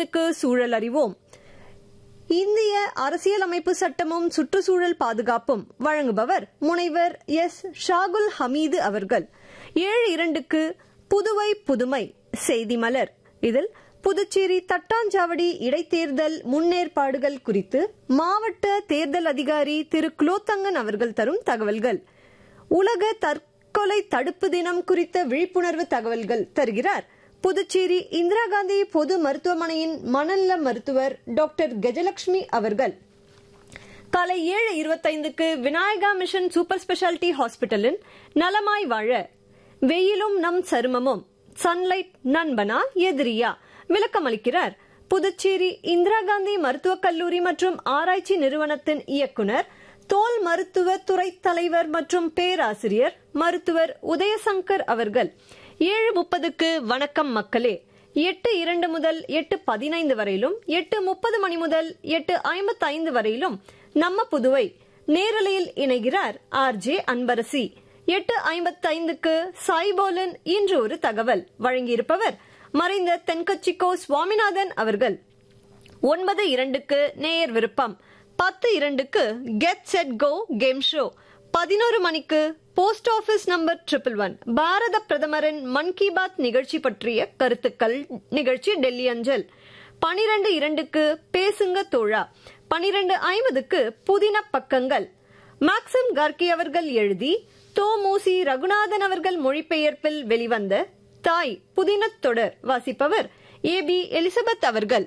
ஐந்துக்கு சூழல் அறிவோம் இந்திய அரசியலமைப்பு சட்டமும் சுற்றுச்சூழல் பாதுகாப்பும் வழங்குபவர் முனைவர் எஸ் ஷாகுல் ஹமீது அவர்கள் ஏழு இரண்டுக்கு புதுவை புதுமை செய்தி மலர் இதில் புதுச்சேரி தட்டாஞ்சாவடி இடைத்தேர்தல் முன்னேற்பாடுகள் குறித்து மாவட்ட தேர்தல் அதிகாரி திரு குலோத்தங்கன் அவர்கள் தரும் தகவல்கள் உலக தற்கொலை தடுப்பு தினம் குறித்த விழிப்புணர்வு தகவல்கள் தருகிறார் புதுச்சேரி இந்திரா காந்தி பொது மருத்துவமனையின் மனநல மருத்துவர் டாக்டர் கஜலட்சுமி அவர்கள் காலை ஏழு இருபத்தைந்துக்கு விநாயகா மிஷன் சூப்பர் ஸ்பெஷாலிட்டி ஹாஸ்பிட்டலின் நலமாய் வாழ வெயிலும் நம் சருமமும் சன்லைட் நண்பனா எதிரியா விளக்கமளிக்கிறார் புதுச்சேரி இந்திரா காந்தி மருத்துவக் கல்லூரி மற்றும் ஆராய்ச்சி நிறுவனத்தின் இயக்குனர் தோல் மருத்துவ துறை தலைவர் மற்றும் பேராசிரியர் மருத்துவர் உதயசங்கர் அவர்கள் ஏழு முப்பதுக்கு வணக்கம் மக்களே எட்டு இரண்டு முதல் எட்டு பதினைந்து வரையிலும் எட்டு முப்பது மணி முதல் எட்டு ஐம்பத்தி ஐந்து வரையிலும் நம்ம புதுவை நேரலையில் இணைகிறார் ஆர் ஜே அன்பரசி எட்டு ஐம்பத்தி ஐந்துக்கு சாய்போலன் இன்று ஒரு தகவல் வழங்கியிருப்பவர் மறைந்த தென்கட்சிக்கோ சுவாமிநாதன் அவர்கள் ஒன்பது இரண்டுக்கு நேயர் விருப்பம் பத்து இரண்டுக்கு get set go game show பதினோரு மணிக்கு post office number triple one பாரத பிரதமரின் மன் கி பாத் நிகழ்ச்சி பற்றிய கருத்துக்கள் நிகழ்ச்சி டெல்லி அஞ்சல் பனிரெண்டு இரண்டுக்கு பேசுங்க தோழா பனிரெண்டு ஐம்பதுக்கு புதின பக்கங்கள் மேக்சிம் கார்கி அவர்கள் எழுதி தோ மூசி ரகுநாதன் அவர்கள் மொழிபெயர்ப்பில் வெளிவந்த தாய் புதினத் தொடர் வாசிப்பவர் ஏ பி எலிசபெத் அவர்கள்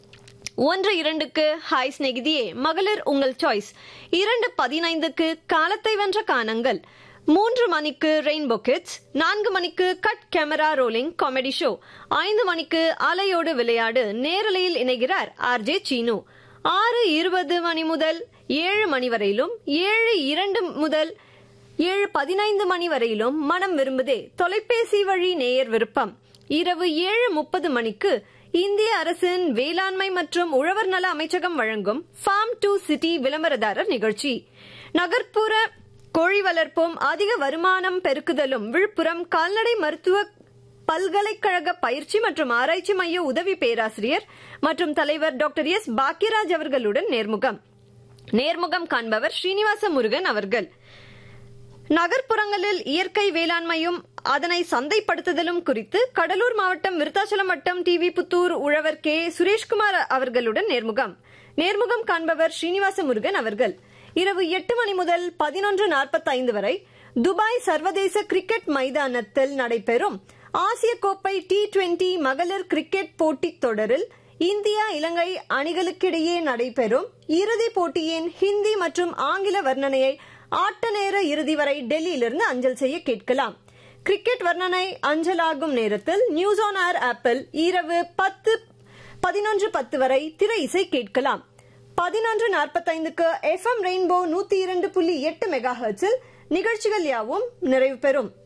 ஒன்று இரண்டுக்கு ஹாய் ஸ்நேகிதியே மகளிர் உங்கள் சாய்ஸ் இரண்டு பதினைந்துக்கு காலத்தை வென்ற கானங்கள் மூன்று மணிக்கு ரெயின்போ கிட்ஸ் நான்கு மணிக்கு cut camera rolling comedy show ஐந்து மணிக்கு அலையோடு விளையாடு நேரலையில் இணைகிறார் ஆர் ஜே சீனு ஆறு இருபது மணி முதல் ஏழு மணி வரையிலும் ஏழு இரண்டு முதல் ஏழு பதினைந்து மணி வரையிலும் மனம் விரும்புதே தொலைபேசி வழி நேயர் விருப்பம் இரவு ஏழு முப்பது மணிக்கு இந்திய அரசின் வேளாண்மை மற்றும் உழவர் நல அமைச்சகம் வழங்கும் ஃபார்ம் டு சிட்டி விளம்பரதாரர் நிகழ்ச்சி நகர்ப்புற கோழி வளர்ப்பும் அதிக வருமானம் பெருக்குதலும் விழுப்புரம் கால்நடை மருத்துவ பல்கலைக்கழக பயிற்சி மற்றும் ஆராய்ச்சி மைய உதவி பேராசிரியர் மற்றும் தலைவர் டாக்டர் எஸ் பாக்யராஜ் அவர்களுடன் நேர்முகம் நேர்முகம் காண்பவர் ஸ்ரீனிவாச முருகன் அவர்கள் நகர்ப்புறங்களில் இயற்கை வேளாண்மையும் அதனை சந்தைப்படுத்துதலும் குறித்து கடலூர் மாவட்டம் விருத்தாச்சலம் வட்டம் டிவி புத்தூர் உழவர் கே சுரேஷ்குமார் அவர்களுடன் நேர்முகம் நேர்முகம் காண்பவர் ஸ்ரீனிவாச முருகன் அவர்கள் இரவு எட்டு மணி முதல் பதினொன்று நாற்பத்தைந்து வரை துபாய் சர்வதேச கிரிக்கெட் மைதானத்தில் நடைபெறும் ஆசிய கோப்பை டி டுவெண்டி மகளிர் கிரிக்கெட் போட்டித் தொடரில் இந்தியா இலங்கை அணிகளுக்கிடையே நடைபெறும் இறுதிப் போட்டியின் ஹிந்தி மற்றும் ஆங்கில வர்ணனையை ஆட்ட நேர இறுதி வரை டெல்லியிலிருந்து அஞ்சல் செய்ய கேட்கலாம் கிரிக்கெட் வர்ணனை அஞ்சலாகும் நேரத்தில் நியூஸ் ஆன் ஏர் ஆப்பிள் இரவு பத்து பதினொன்று பத்து வரை திரை இசை கேட்கலாம் பதினொன்று நாற்பத்தைந்துக்கு எஃப் எம் ரெயின்போ நூத்தி இரண்டு புள்ளி எட்டு மெகா ஹெர்ட்ஸில் நிகழ்ச்சிகள் யாவும் நிறைவு பெறும்